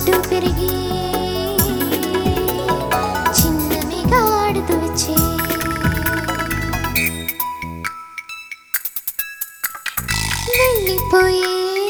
చుట్టూ పెరిగి చిన్నమిగా ఆడుతూ వచ్చే వెళ్ళిపోయే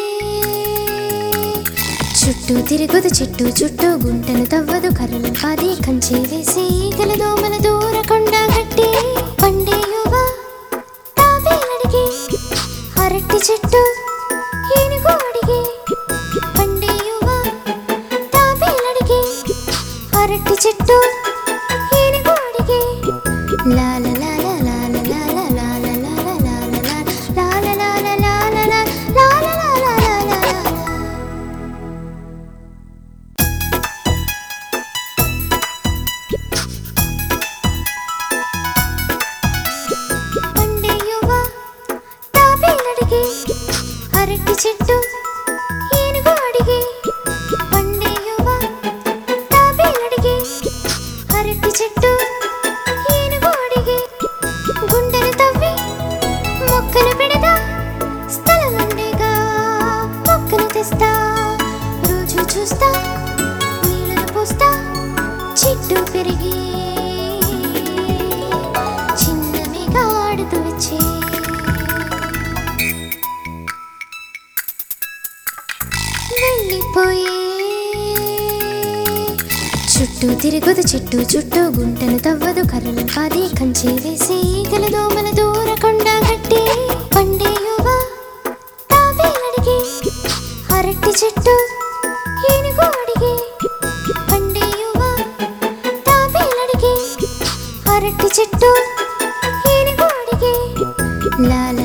చుట్టూ తిరుగుదు చెట్టు చుట్టూ గుంటను తవ్వదు కర్రలు కాది కంచె వేసి ఈగల దోమల దూరకుండా గట్టి పండేయువ తాబేలడిగి అరటి చెట్టు ఏనుగు అడిగి పండేయువ తాబేలడిగి అరటి చెట్టు ఏనుగు అడిగి లాల లాల లాల లాల లాల లాల లాల లాల లాల లాల లాల లాల లాల లాల లాల పండేయువ తాబేలడిగి అరటి చెట్టు ఏనుగు అడిగి పండేయువ తాబేలడిగి అరటి చెట్టు ఏనుగు అడిగి గుండెలు తవ్వి మొక్కలు పెడదా స్థలం ఉండేగా మొక్కలు తెస్తా రోజు చూస్తా నీళ్ళను పోస్తా చెట్టు పెరిగి చిన్నమిగా ఆడుతూ వచ్చే వెళ్ళిపోయే చుట్టూ తిరుగుదు చెట్టు చుట్టూ గుంటను తవ్వదు కర్రలు కాది కంచె వేసి ఈగల దోమల దూరకుండా గట్టి పండేయువ తాబేలడిగి అరటి చెట్టు ఏనుగు అడిగి పండేయువ తాబేలడిగి అరటి చెట్టు ఏనుగు అడిగి లాల